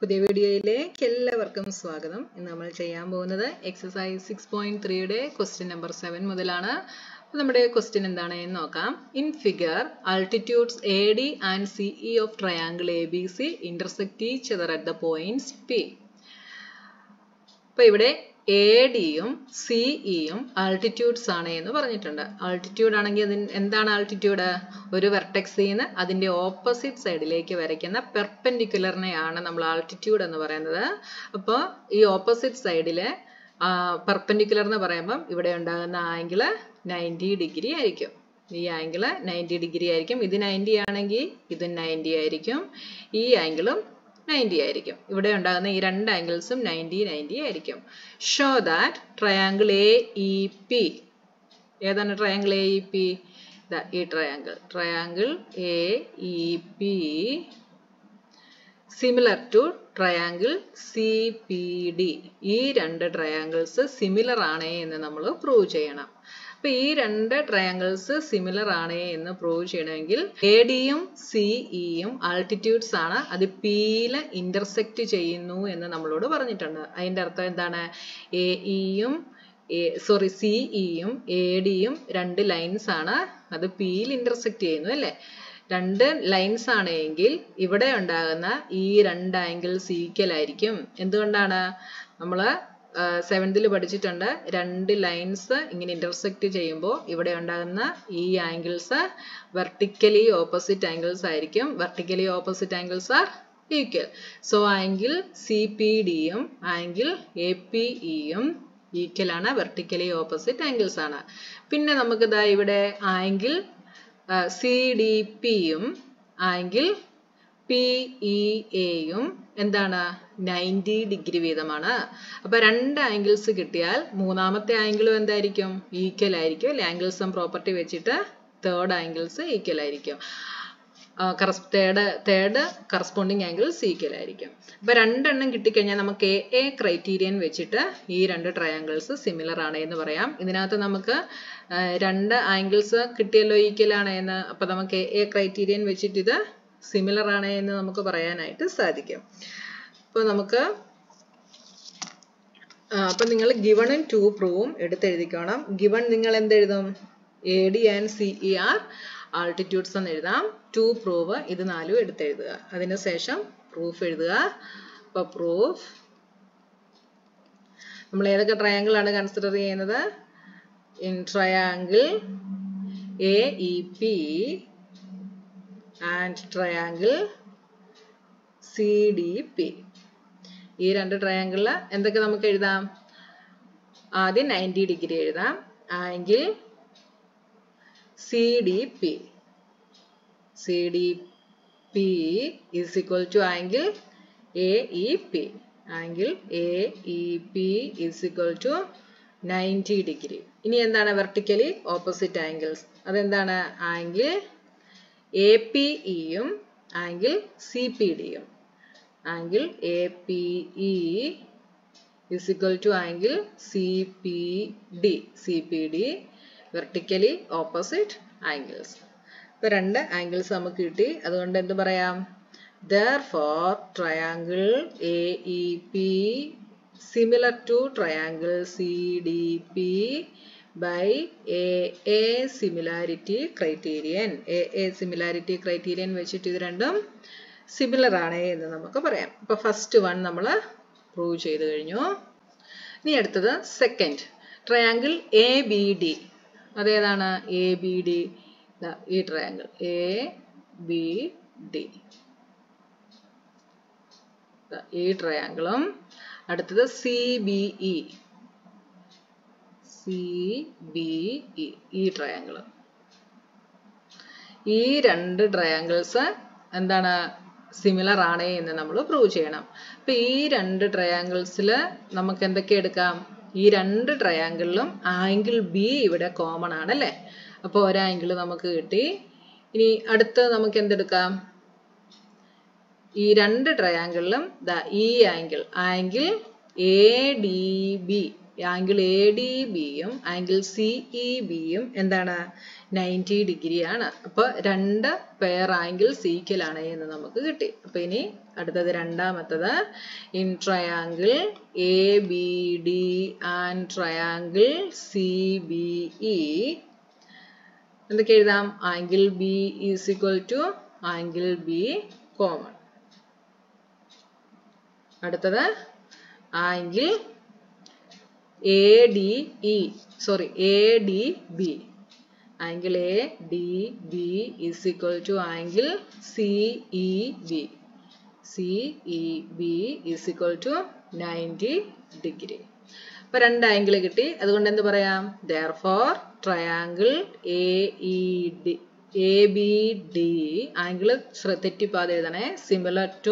പുതിയ വീഡിയോയിലേക്ക് എല്ലാവർക്കും സ്വാഗതം ഇന്ന് നമ്മൾ ചെയ്യാൻ പോകുന്നത് എക്സസൈസ് സിക്സ് പോയിന്റ് ത്രീയുടെ ക്വസ്റ്റ്യൻ നമ്പർ സെവൻ മുതലാണ് അപ്പോൾ നമ്മുടെ ക്വസ്റ്റ്യൻ എന്താണ് എന്ന് നോക്കാം in figure altitudes A D and C E of triangle A B C intersect each other at the points P അപ്പോൾ ഇവിടെ എ ഡിയും സിഇയും ആൾട്ടിറ്റ്യൂഡ്സ് ആണ് എന്ന് പറഞ്ഞിട്ടുണ്ട് ആൾട്ടിറ്റ്യൂഡ് ആണെങ്കിൽ അതിന് എന്താണ് ആൾട്ടിറ്റ്യൂഡ് ഒരു വെർട്ടെക്സിൽ നിന്ന് അതിന്റെ ഓപ്പോസിറ്റ് സൈഡിലേക്ക് വരയ്ക്കുന്ന പെർപെൻഡിക്കുലറിനെയാണ് നമ്മൾ ആൾട്ടിറ്റ്യൂഡ് എന്ന് പറയുന്നത് അപ്പോൾ ഈ ഓപ്പോസിറ്റ് സൈഡിലെ പെർപെൻഡിക്കുലർ എന്ന് പറയുമ്പം ഇവിടെ ഉണ്ടാകുന്ന ആംഗിള് നയൻറ്റി ഡിഗ്രി ആയിരിക്കും ഈ ആംഗിള് നയൻറ്റി ഡിഗ്രി ആയിരിക്കും ഇത് നയൻറ്റി ആണെങ്കിൽ ഇതും നയൻറ്റി ആയിരിക്കും ഈ ആംഗിളും നയൻറ്റി ആയിരിക്കും ഇവിടെ ഉണ്ടാകുന്ന ഈ രണ്ട് ആംഗിൾസും നയൻറ്റി നയൻറ്റി ആയിരിക്കും show that triangle A E P ഏതാണ് ട്രയാങ്കിൾ എ ഇ പി ഈ triangle triangle A E P similar to triangle C P D ഈ രണ്ട് ട്രയാങ്കിൾസ് സിമിലർ ആണ് എന്ന് നമ്മൾ പ്രൂവ് ചെയ്യണം അപ്പൊ ഈ രണ്ട് ട്രയാങ്കിൾസ് സിമിലർ ആണ് എന്ന് പ്രൂവ് ചെയ്യണമെങ്കിൽ എ ഡിയും സിഇയും ആൾട്ടിറ്റ്യൂഡ്സ് ആണ് അത് പിയില് ഇന്റർസെക്ട് ചെയ്യുന്നു എന്ന് നമ്മളോട് പറഞ്ഞിട്ടുണ്ട് അതിന്റെ അർത്ഥം എന്താണ് എ ഇയും സോറി സിഇയും എ ഡിയും രണ്ട് ലൈൻസ് ആണ് അത് പിയിൽ ഇന്റർസെക്ട് ചെയ്യുന്നു അല്ലേ രണ്ട് ലൈൻസ് ആണ് എങ്കിൽ ഇവിടെ ഉണ്ടാകുന്ന ഈ രണ്ട് ആംഗിൾസ് ഈക്വൽ ആയിരിക്കും എന്തുകൊണ്ടാണ് നമ്മൾ സെവൻത്തിൽ പഠിച്ചിട്ടുണ്ട് രണ്ട് ലൈൻസ് ഇങ്ങനെ ഇന്റർസെക്ട് ചെയ്യുമ്പോൾ ഇവിടെ ഉണ്ടാകുന്ന ഈ ആംഗിൾസ് വെർട്ടിക്കലി ഓപ്പോസിറ്റ് ആംഗിൾസ് ആയിരിക്കും vertically opposite angles are equal so angle C P ഡിയും ആംഗിൾ എ പി ഇയും ഈക്വൽ ആണ് വെർട്ടിക്കലി ഓപ്പോസിറ്റ് ആംഗിൾസ് ആണ് പിന്നെ നമുക്ക് ഇതാ ഇവിടെ ആംഗിൾ സി ഡി പിയും ആംഗിൾ പി ഇ എയും എന്താണ് നയൻറ്റി ഡിഗ്രി വീതമാണ് അപ്പൊ രണ്ട് ആംഗിൾസ് കിട്ടിയാൽ മൂന്നാമത്തെ ആംഗിളും എന്തായിരിക്കും ഈക്വൽ ആയിരിക്കും അല്ലെ ആംഗിൾസ് സം പ്രോപ്പർട്ടി വെച്ചിട്ട് തേർഡ് ആംഗിൾസ് ഈക്വൽ ആയിരിക്കും third third corresponding angles equal ആയിരിക്കും അപ്പൊ രണ്ടെണ്ണം കിട്ടിക്കഴിഞ്ഞാൽ നമുക്ക് എ എ ക്രൈറ്റീരിയൻ വെച്ചിട്ട് ഈ രണ്ട് ട്രയാങ്കിൾസ് സിമിലർ ആണ് എന്ന് പറയാം ഇതിനകത്ത് നമുക്ക് രണ്ട് ആംഗിൾസ് കിട്ടിയല്ലോ ഈക്വൽ ആണ് എന്ന് അപ്പൊ നമുക്ക് എ ക്രൈറ്റീരിയൻ വെച്ചിട്ട് ഇത് സിമിലർ ആണ് എന്ന് നമുക്ക് പറയാനായിട്ട് സാധിക്കും അപ്പോൾ നമുക്ക് അപ്പൊ നിങ്ങൾ ഗിവണും ടു പ്രൂവും എടുത്തെഴുതിക്കണം ഗിവൺ നിങ്ങൾ എന്തെഴുതും A D and C E are altitudes എന്ന് എഴുതാം ടു പ്രൂവ് ഇത് നാലും എടുത്തെഴുതുക അതിനുശേഷം പ്രൂഫ് എഴുതുക അപ്പൊ പ്രൂഫ് നമ്മൾ ഏതൊക്കെ ട്രയാങ്കിൾ ആണ് കൺസിഡർ ചെയ്യുന്നത് in triangle A E P and triangle C D P ഈ രണ്ട് ട്രയാങ്കിളിൽ എന്തൊക്കെ നമുക്ക് എഴുതാം ആദ്യം നയൻറ്റി ഡിഗ്രി എഴുതാം angle C D P C D P is equal to angle A E P angle A E P is equal to ninety degree ഇനി എന്താണ് വെർട്ടിക്കലി ഓപ്പോസിറ്റ് ആംഗിൾസ് അതെന്താണ് ആംഗിൾ എ പി ഇയും angle C P ഡിയും angle A P E is equal to angle C P D C P D vertically opposite angles ഇപ്പൊ രണ്ട് angles നമുക്ക് കിട്ടി അതുകൊണ്ട് എന്ത് പറയാം therefore triangle A E P similar to triangle C D P by A A similarity criterion A A similarity criterion വെച്ചിട്ട് ഇത് രണ്ടും സിമിലർ ആണ് എന്ന് നമുക്ക് പറയാം ഇപ്പൊ ഫസ്റ്റ് വൺ നമ്മൾ പ്രൂവ് ചെയ്ത് കഴിഞ്ഞു ഇനി അടുത്തത് second triangle A B D അതേതാണ് എ ബി ഡി ഈ ട്രയാങ്കിൾ എ ബി ഡി ഈ ട്രയാങ്കിളും അടുത്തത് C B E C B E ഈ ട്രയാങ്കിൾ ഈ രണ്ട് ട്രയാങ്കിൾസ് എന്താണ് സിമിലർ ആണ് എന്ന് നമ്മൾ പ്രൂവ് ചെയ്യണം അപ്പൊ ഈ രണ്ട് ട്രയാങ്കിൾസിൽ നമുക്ക് എന്തൊക്കെ എടുക്കാം ഈ രണ്ട് ട്രയാങ്കിളിലും ആംഗിൾ ബി ഇവിടെ കോമൺ ആണ് അല്ലേ അപ്പോൾ ഒരു ആംഗിൾ നമുക്ക് കിട്ടി ഇനി അടുത്ത് നമുക്ക് എന്തെടുക്കാം ഈ രണ്ട് ട്രയാങ്കിളിലും ഈ angle angle A D B angle A D ബിയും ആംഗിൾ സി ഇ ബിയും എന്താണ് നയൻറ്റി ഡിഗ്രി ആണ് അപ്പോൾ രണ്ട് പെയർ ആംഗിൾ സീക്കലാണ് എന്ന് നമുക്ക് കിട്ടി അപ്പോൾ ഇനി അടുത്തത് രണ്ടാമത്തത് in triangle A B D and triangle C B E എന്തൊക്കെ എഴുതാം angle B is equal to angle B common അടുത്തത് angle A D E sorry A D B angle A D B is equal to angle C E B C E B is equal to ninety degree അപ്പോൾ രണ്ട് angle കിട്ടി അതുകൊണ്ട് എന്ത് പറയാം therefore triangle A E D A B D angle തെറ്റിപ്പാതെ എഴുതണേ similar to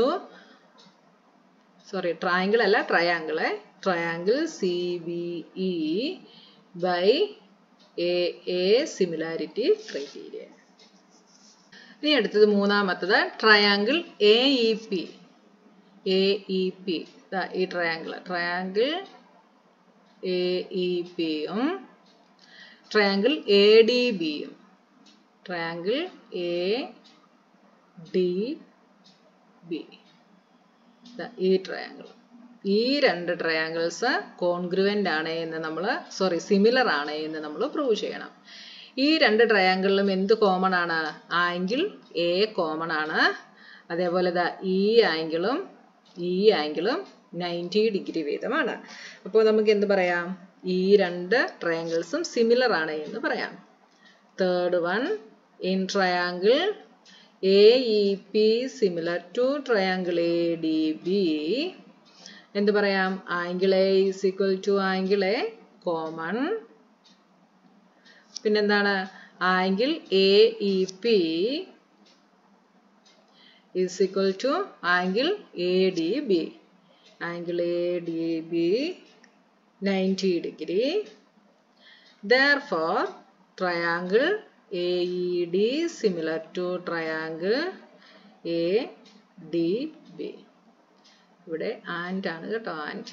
sorry triangle അല്ല triangle triangle C B E by A A similarity criteria ഇനി അടുത്തത് മൂന്നാമത്തത് triangle A E P A E P ഈ triangle triangle A E പിയും triangle A D ബിയും triangle A D B ഈ triangle ഈ രണ്ട് ട്രയാങ്കിൾസ് കോൺഗ്രുവൻ്റ് ആണ് എന്ന് നമ്മൾ സോറി സിമിലർ ആണ് എന്ന് നമ്മൾ പ്രൂവ് ചെയ്യണം ഈ രണ്ട് ട്രയാങ്കിളിലും എന്ത് കോമൺ ആണ് ആംഗിൾ എ കോമൺ ആണ് അതേപോലെ ദാ ഈ ആംഗിളും ഈ ആംഗിളും നയൻറ്റി ഡിഗ്രി വീതമാണ് അപ്പോൾ നമുക്ക് എന്ത് പറയാം ഈ രണ്ട് ട്രയാങ്കിൾസും സിമിലർ ആണ് എന്ന് പറയാം third one in triangle A E P similar to triangle A D B എന്ത് പറയാം angle A is equal to angle A common പിന്നെന്താണ് angle A E P is equal to angle A D B angle A D B ninety degree therefore triangle AED similar to triangle ADB ഇവിടെ and ആണ് കേട്ടോ and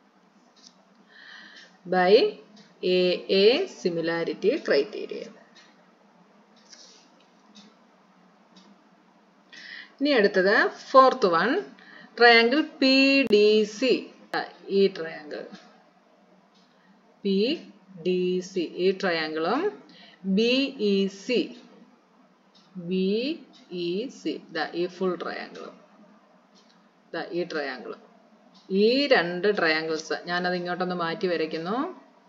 by A A similarity criteria ഇനി അടുത്തത് fourth one triangle P D C ഈ triangle P D C ഈ ട്രയാങ്കിളും B E C B E C ഈ full ട്രയാങ്കിളും ഈ ട്രയാങ്കിൾ ഈ രണ്ട് ട്രയാങ്കിൾസ് ഞാനത് ഇങ്ങോട്ടൊന്ന് മാറ്റി വരയ്ക്കുന്നു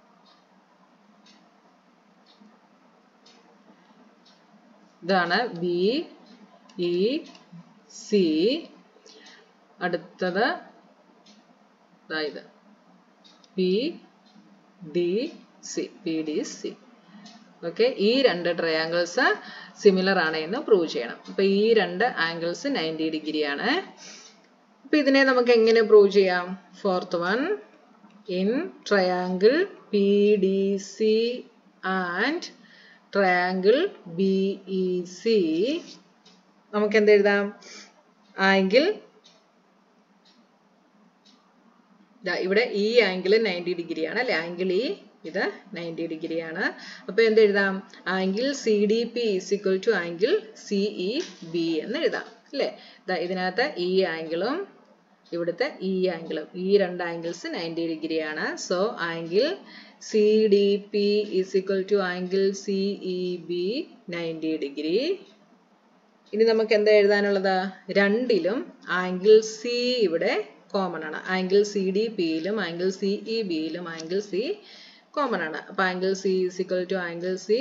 ഇതാണ് ബി ഇ സി അടുത്തത് ഇത് P D C P D C okay ഈ രണ്ട് ട്രയാങ്കിൾസ് സിമിലർ ആണ് എന്ന് പ്രൂവ് ചെയ്യണം അപ്പൊ ഈ രണ്ട് ആംഗിൾസ് നയൻറ്റി ഡിഗ്രി ആണ് അപ്പൊ ഇതിനെ നമുക്ക് എങ്ങനെ പ്രൂവ് ചെയ്യാം fourth one in triangle P D C and triangle B E C നമുക്ക് എന്ത് എഴുതാം ആംഗിൾ ഇവിടെ ഈ ആംഗിൾ നയൻറ്റി ഡിഗ്രി ആണ് അല്ലെ ആംഗിൾ ഈ ഇത് നയൻറ്റി ഡിഗ്രി ആണ് അപ്പൊ എന്ത് എഴുതാം angle C D P is equal to angle C E B എന്ന് എഴുതാം അല്ലേ ഇതിനകത്ത് ഈ ആംഗിളും ഇവിടുത്തെ ഈ ആംഗിളും ഈ രണ്ട് ആംഗിൾസ് നയൻറ്റി ഡിഗ്രി ആണ് so angle C D P is equal to angle C E B ninety degree ഇനി നമുക്ക് എന്താ എഴുതാനുള്ളത് രണ്ടിലും ആംഗിൾ സി ഇവിടെ കോമൺ ആണ് ആംഗിൾ സി ഡി പിയിലും ആംഗിൾ സി ഇ ബിയിലും ആംഗിൾ സി കോമൺ ആണ് അപ്പൊ angle C is equal to angle C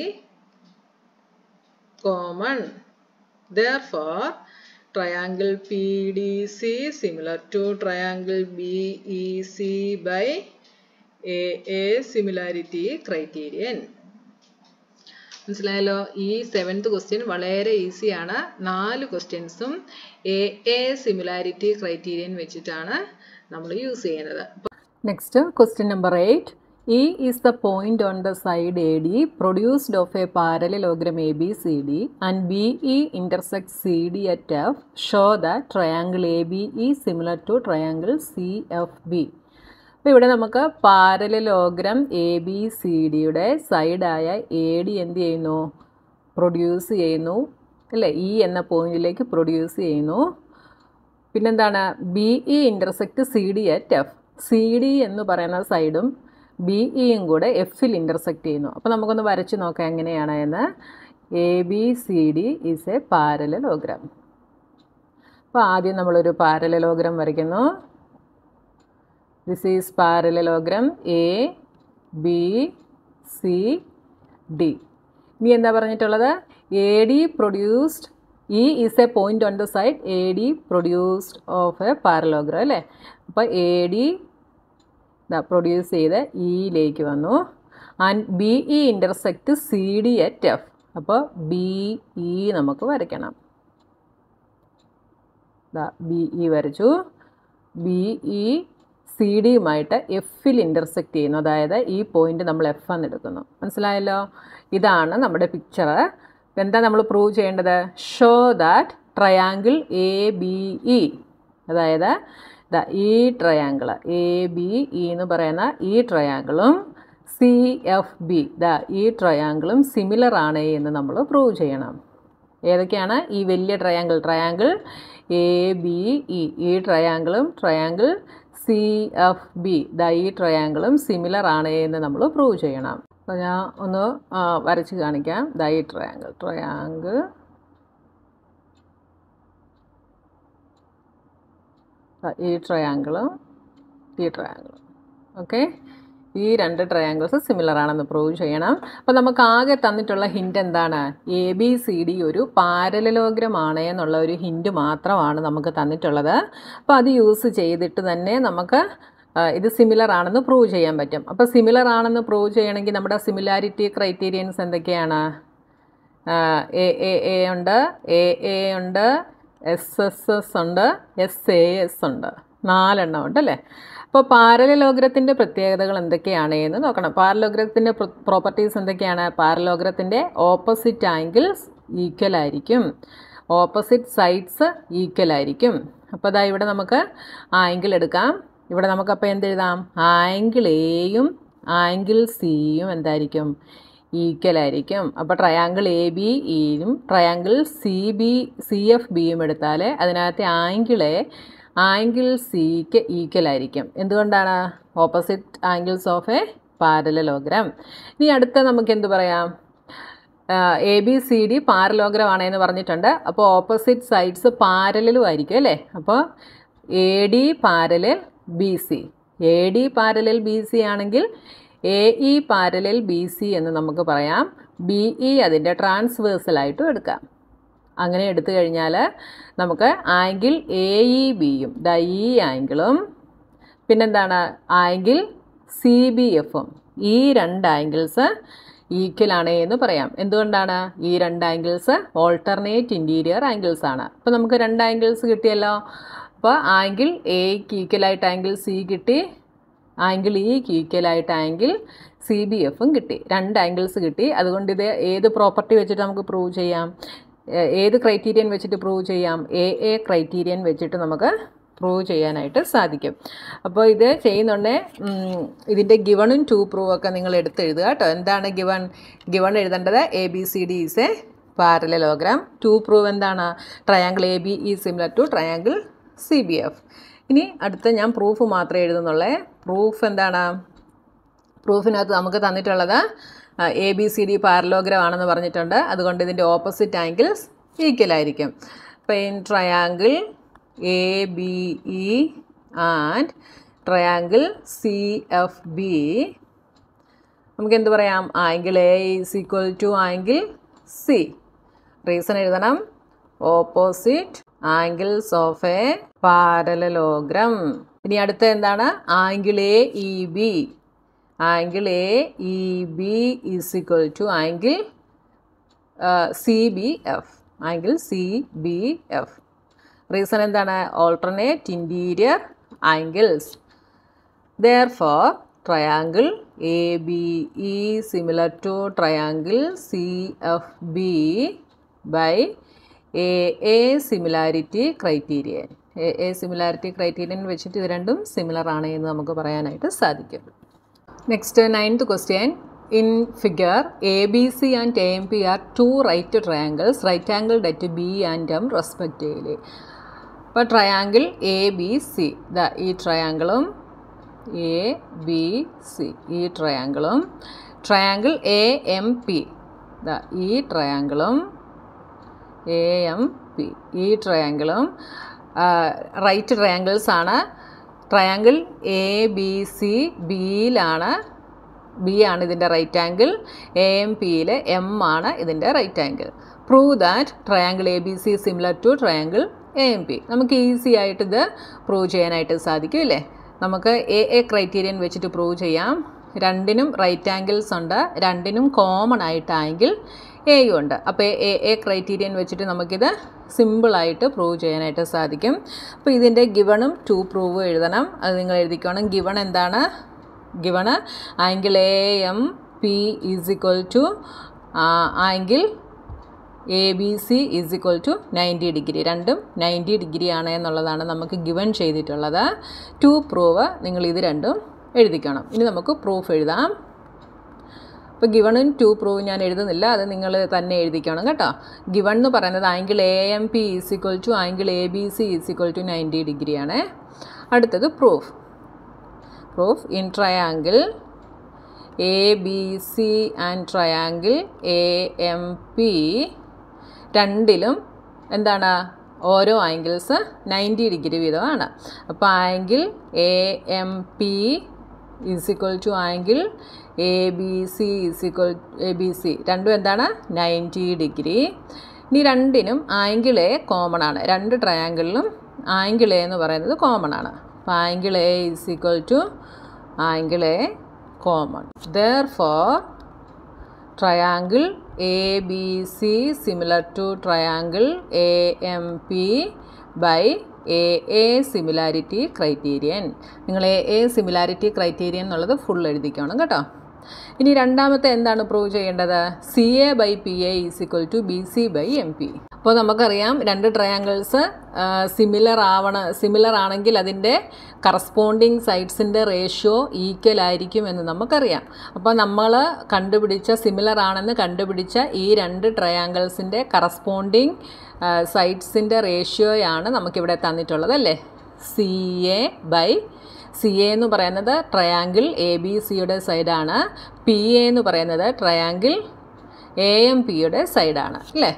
common therefore triangle PDC similar to triangle BEC by AA similarity criterion മനസ്സിലായല്ലോ ഈ seventh question വളരെ easy ആണ് നാല് ക്വസ്റ്റ്യൻസും എ എ സിമിലാരിറ്റി ക്രൈറ്റീരിയൻ വെച്ചിട്ടാണ് നമ്മൾ യൂസ് ചെയ്യുന്നത് Next, question number 8. E is the point on the side AD produced of a parallelogram ABCD and BE intersects CD at F. Show that triangle AB is similar to triangle CFB. അപ്പോൾ ഇവിടെ നമുക്ക് parallelogram A B C ഡിയുടെ സൈഡായ A D എന്ത് ചെയ്യുന്നു produce ചെയ്യുന്നു അല്ലേ E എന്ന പോയിന്റിലേക്ക് പ്രൊഡ്യൂസ് ചെയ്യുന്നു പിന്നെന്താണ് B E intersect C D at F C D എന്ന് പറയുന്ന സൈഡും ബി ഇയും കൂടെ എഫിൽ ഇൻ്റർസെക്റ്റ് ചെയ്യുന്നു അപ്പോൾ നമുക്കൊന്ന് വരച്ച് നോക്കാം എങ്ങനെയാണ് എന്ന് A B C D is a parallelogram അപ്പോൾ ആദ്യം നമ്മളൊരു പാരലലോഗ്രാം വരയ്ക്കുന്നു this is parallelogram A B C D ഇനി എന്താ പറഞ്ഞിട്ടുള്ളത് A D produced E is a point on the side A D produced of a parallelogram അല്ലേ അപ്പോൾ A D produce ചെയ്ത് ഇയിലേക്ക് വന്നു and B E intersect C D at F അപ്പോൾ B E നമുക്ക് വരയ്ക്കണം ബി ഇ വരച്ചു B E C ഡിയുമായിട്ട് എഫിൽ ഇൻ്റർസെക്റ്റ് ചെയ്യുന്നു അതായത് ഈ പോയിന്റ് നമ്മൾ എഫ് എന്ന് എടുക്കുന്നു മനസ്സിലായല്ലോ ഇതാണ് നമ്മുടെ പിക്ചർ എന്താ നമ്മൾ പ്രൂവ് ചെയ്യേണ്ടത് show that triangle A B E അതായത് ദാ ഈ ട്രയാങ്കിൾ എ ബി ഇ എന്ന് പറയുന്ന ഈ ട്രയാങ്കിളും സി എഫ് ബി ദാ ഈ ട്രയാങ്കിളും സിമിലർ ആണ് എന്ന് നമ്മൾ പ്രൂവ് ചെയ്യണം ഏതൊക്കെയാണ് ഈ വലിയ triangle triangle A B E ഈ ട്രയാങ്കിളും ട്രയാങ്കിൾ സി എഫ് ബി ദാ ഈ ട്രയാങ്കിളും സിമിലർ ആണ് എന്ന് നമ്മൾ പ്രൂവ് ചെയ്യണം അപ്പോൾ ഞാൻ ഒന്ന് ആ, വരച്ച് കാണിക്കാം ദാ ഈ ട്രയാങ്കിൾ ട്രയാങ്കിൾ ഈ ട്രയാങ്കിളും ഈ ട്രയാങ്കിളും ഓക്കെ ഈ രണ്ട് ട്രയാങ്കിൾസ് സിമിലർ ആണെന്ന് പ്രൂവ് ചെയ്യണം അപ്പോൾ നമുക്ക് ആകെ തന്നിട്ടുള്ള ഹിൻറ്റ് എന്താണ് എ ബി സി ഡി ഒരു പാരലലോഗ്രം ആണ് എന്നുള്ള ഒരു ഹിൻറ്റ് മാത്രമാണ് നമുക്ക് തന്നിട്ടുള്ളത് അപ്പോൾ അത് യൂസ് ചെയ്തിട്ട് തന്നെ നമുക്ക് ആ, ഇത് സിമിലർ ആണെന്ന് പ്രൂവ് ചെയ്യാൻ പറ്റും അപ്പോൾ സിമിലർ ആണെന്ന് പ്രൂവ് ചെയ്യണമെങ്കിൽ നമ്മുടെ സിമിലാരിറ്റി ക്രൈറ്റീരിയൻസ് എന്തൊക്കെയാണ് എ എ എ ഉണ്ട് എ എ ഉണ്ട് എസ് എസ് എസ് ഉണ്ട് എസ് എ എസ് ഉണ്ട് നാലെണ്ണം ഉണ്ട് അല്ലേ അപ്പോൾ പാരലോഗ്രത്തിൻ്റെ പ്രത്യേകതകൾ എന്തൊക്കെയാണ് എന്ന് നോക്കണം പാരലോഗ്രത്തിൻ്റെ പ്രോപ്പർട്ടീസ് എന്തൊക്കെയാണ് പാരലോഗ്രത്തിൻ്റെ ഓപ്പോസിറ്റ് ആംഗിൾസ് ഈക്വൽ ആയിരിക്കും ഓപ്പോസിറ്റ് സൈഡ്സ് ഈക്വൽ ആയിരിക്കും അപ്പോൾ അതാ ഇവിടെ നമുക്ക് ആംഗിൾ എടുക്കാം ഇവിടെ നമുക്കപ്പോൾ എന്തെഴുതാം ആംഗിൾ എയും ആംഗിൾ സിയും എന്തായിരിക്കും ഈക്വൽ ആയിരിക്കും അപ്പോൾ ട്രയാങ്കിൾ എ ബി ഇയും triangle C B C F ബിയും എടുത്താൽ അതിനകത്തെ ആംഗിളെ ആംഗിൾ സിക്ക് ഈക്വൽ ആയിരിക്കും എന്തുകൊണ്ടാണ് opposite angles of a parallelogram ഇനി അടുത്ത നമുക്ക് എന്ത് പറയാം A B C D parallelogram ആണെന്ന് പറഞ്ഞിട്ടുണ്ട് അപ്പോൾ ഓപ്പോസിറ്റ് സൈഡ്സ് പാരലും ആയിരിക്കും അല്ലേ അപ്പോൾ A D parallel B C A D parallel B C ആണെങ്കിൽ A E parallel B C എന്ന് നമുക്ക് പറയാം ബി ഇ അതിൻ്റെ ട്രാൻസ്വേഴ്സലായിട്ടും എടുക്കാം അങ്ങനെ എടുത്തു കഴിഞ്ഞാൽ നമുക്ക് ആംഗിൾ എ ഇ ബിയും ദ ഈ ആംഗിളും പിന്നെന്താണ് ആംഗിൾ സി ബി എഫും ഈ രണ്ട് ആംഗിൾസ് ഈക്വൽ ആണ് എന്ന് പറയാം എന്തുകൊണ്ടാണ് ഈ രണ്ട് ആംഗിൾസ് ഓൾട്ടർനേറ്റ് ഇൻറ്റീരിയർ ആംഗിൾസ് ആണ് അപ്പോൾ നമുക്ക് രണ്ട് ആംഗിൾസ് കിട്ടിയല്ലോ അപ്പോൾ ആംഗിൾ എക്ക് ഈക്വലായിട്ട് ആംഗിൾ സി കിട്ടി ആംഗിൾ ഇക്ക് ഈക്വലായിട്ട് ആംഗിൾ സി ബി എഫും കിട്ടി രണ്ട് ആംഗിൾസ് കിട്ടി അതുകൊണ്ട് ഇത് ഏത് പ്രോപ്പർട്ടി വെച്ചിട്ട് നമുക്ക് പ്രൂവ് ചെയ്യാം ഏ- ഏത് ക്രൈറ്റീരിയൻ വെച്ചിട്ട് പ്രൂവ് ചെയ്യാം എ എ ക്രൈറ്റീരിയൻ വെച്ചിട്ട് നമുക്ക് പ്രൂവ് ചെയ്യാനായിട്ട് സാധിക്കും അപ്പോൾ ഇത് ചെയ്യുന്നുണ്ടേ ഇതിൻ്റെ ഗിവണും ടു പ്രൂവ് ഒക്കെ നിങ്ങൾ എടുത്തെഴുതുക കേട്ടോ എന്താണ് ഗിവൺ ഗിവൺ എഴുതേണ്ടത് A B C D is a parallelogram to prove എന്താണ് triangle A B E similar to triangle C B F ഇനി അടുത്ത ഞാൻ പ്രൂഫ് മാത്രമേ എഴുതുന്നുള്ളേ പ്രൂഫ് എന്താണ് പ്രൂഫിനകത്ത് നമുക്ക് തന്നിട്ടുള്ളത് A B C D parallelogram ആണെന്ന് പറഞ്ഞിട്ടുണ്ട് അതുകൊണ്ട് ഇതിൻ്റെ ഓപ്പോസിറ്റ് ആംഗിൾസ് ഈക്വൽ ആയിരിക്കും അപ്പോൾ in triangle A B E and triangle C F B നമുക്ക് എന്ത് പറയാം angle A is equal to angle C reason എഴുതണം opposite angles of a parallelogram ഇനി അടുത്ത എന്താണ് angle A E B angle A E B is equal to angle C B F angle C B F reason എന്താണ് alternate interior angles Therefore, triangle ABE similar to triangle CFB by AA similarity criterion. A A similarity criterion വെച്ചിട്ട് ഇത് രണ്ടും similar ആണ് എന്ന് നമുക്ക് പറയാനായിട്ട് സാധിക്കും next ninth question in figure A B C and A M P are two right triangles right angle at B and M respectively അപ്പോൾ triangle A B C ദ ഈ ട്രയാങ്കിളും എ ബി സി ഈ ട്രയാങ്കിളും ട്രയാങ്കിൾ എ എം പി ദ ഈ ട്രയാങ്കിളും A M P ഈ ട്രയാങ്കിളും റൈറ്റ് ട്രയാങ്കിൾസ് ആണ് ട്രയാങ്കിൾ എ ബി സി ബിയിലാണ് ബി ആണ് ഇതിൻ്റെ റൈറ്റ് ആംഗിൾ എ എം പിയിൽ എം ആണ് ഇതിൻ്റെ right angle prove that triangle A B C similar to triangle A M P നമുക്ക് ഈസി ആയിട്ട് ഇത് പ്രൂവ് ചെയ്യാനായിട്ട് സാധിക്കും ഇല്ലേ നമുക്ക് എ എ ക്രൈറ്റീരിയൻ വെച്ചിട്ട് പ്രൂവ് ചെയ്യാം രണ്ടിനും റൈറ്റ് ആംഗിൾസ് ഉണ്ട് രണ്ടിനും കോമൺ ആയിട്ട് ആംഗിൾ എയും ഉണ്ട് അപ്പോൾ എ എ ക്രൈറ്റീരിയൻ വെച്ചിട്ട് നമുക്കിത് സിമ്പിളായിട്ട് പ്രൂവ് ചെയ്യാനായിട്ട് സാധിക്കും അപ്പോൾ ഇതിൻ്റെ ഗിവണും ടു പ്രൂവ് എഴുതണം അത് നിങ്ങൾ എഴുതിക്കണം ഗിവൺ എന്താണ് given angle A M P is equal to angle A B C is equal to ninety degree രണ്ടും നയൻറ്റി ഡിഗ്രി ആണ് എന്നുള്ളതാണ് നമുക്ക് ഗിവൺ ചെയ്തിട്ടുള്ളത് ടു പ്രൂവ് നിങ്ങൾ ഇത് രണ്ടും എഴുതിക്കണം ഇനി നമുക്ക് പ്രൂഫ് എഴുതാം അപ്പോൾ ഗിവണും ടു പ്രൂവ് ഞാൻ എഴുതുന്നില്ല അത് നിങ്ങൾ തന്നെ എഴുതിക്കണം കേട്ടോ ഗിവൺ എന്ന് പറയുന്നത് angle A M P is equal to angle A B C is equal to ninety ഡിഗ്രിയാണ് അടുത്തത് proof proof in triangle A B C and triangle A M P രണ്ടിലും എന്താണ് ഓരോ ആംഗിൾസ് നയൻറ്റി ഡിഗ്രി വീതമാണ് അപ്പോൾ angle A M P is equal to angle A B C is equal A B C രണ്ടും എന്താണ് ninety degree ഇനി രണ്ടിനും angle A common ആണ് രണ്ട് ട്രയാങ്കിളിലും ആംഗിൾ എ എന്ന് പറയുന്നത് കോമൺ ആണ് അപ്പോൾ angle A is equal to angle A common therefore triangle A B C similar to triangle A M P by A A similarity criterion നിങ്ങൾ A A similarity criterion എന്നുള്ളത് full എഴുതിക്കണം കേട്ടോ ഇനി രണ്ടാമത്തെ എന്താണ് prove ചെയ്യേണ്ടത് C A by P A is equal to B C by M P അപ്പോൾ നമുക്കറിയാം രണ്ട് ട്രയാങ്കിൾസ് സിമിലർ ആവണ സിമിലർ ആണെങ്കിൽ അതിൻ്റെ കറസ്പോണ്ടിങ് സൈഡ്സിൻ്റെ റേഷ്യോ ഈക്വൽ ആയിരിക്കും എന്ന് നമുക്കറിയാം അപ്പോൾ നമ്മൾ കണ്ടുപിടിച്ച സിമിലർ ആണെന്ന് കണ്ടുപിടിച്ച ഈ രണ്ട് ട്രയാങ്കിൾസിൻ്റെ കറസ്പോണ്ടിങ് സൈഡ്സിൻ്റെ റേഷ്യോയാണ് നമുക്കിവിടെ തന്നിട്ടുള്ളത് അല്ലേ C A by C A എന്ന് പറയുന്നത് ട്രയാങ്കിൾ എ ബി സിയുടെ സൈഡാണ് പി എ എന്ന് പറയുന്നത് ട്രയാങ്കിൾ എ എം പിയുടെ സൈഡാണ് അല്ലേ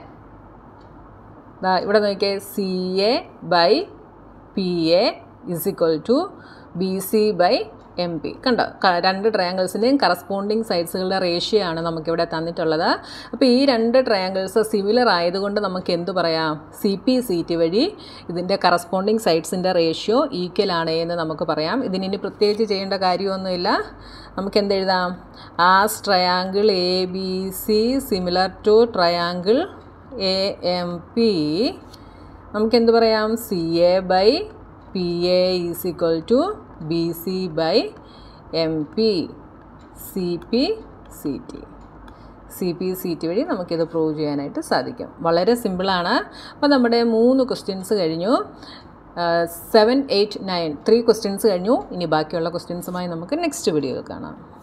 ദാ ഇവിടെ നോക്കിയേ C A by P A is equal to B C by M P കണ്ടോ ക- രണ്ട് ട്രയാങ്കിൾസിൻ്റെയും കറസ്പോണ്ടിങ് സൈഡ്സുകളുടെ റേഷ്യോ ആണ് നമുക്കിവിടെ തന്നിട്ടുള്ളത് അപ്പോൾ ഈ രണ്ട് ട്രയാങ്കിൾസ് സിമിലർ ആയതുകൊണ്ട് നമുക്ക് എന്ത് പറയാം സി പി സി ടി വഴി ഇതിൻ്റെ കറസ്പോണ്ടിങ് സൈഡ്സിൻ്റെ റേഷ്യോ ഈക്വൽ ആണ് എന്ന് നമുക്ക് പറയാം ഇതിനി പ്രത്യേകിച്ച് ചെയ്യേണ്ട കാര്യമൊന്നുമില്ല നമുക്ക് എന്തെഴുതാം as triangle A B C similar to triangle A M P നമുക്ക് എന്ത് പറയാം C A by P A is equal to B C by M P C P C T C P C T വഴി നമുക്കിത് prove ചെയ്യാനായിട്ട് സാധിക്കും വളരെ സിമ്പിളാണ് അപ്പോൾ നമ്മുടെ മൂന്ന് ക്വസ്റ്റ്യൻസ് കഴിഞ്ഞു seven eight nine three questions കഴിഞ്ഞു ഇനി ബാക്കിയുള്ള ക്വസ്റ്റ്യൻസുമായി നമുക്ക് നെക്സ്റ്റ് വീഡിയോയിൽ കാണാം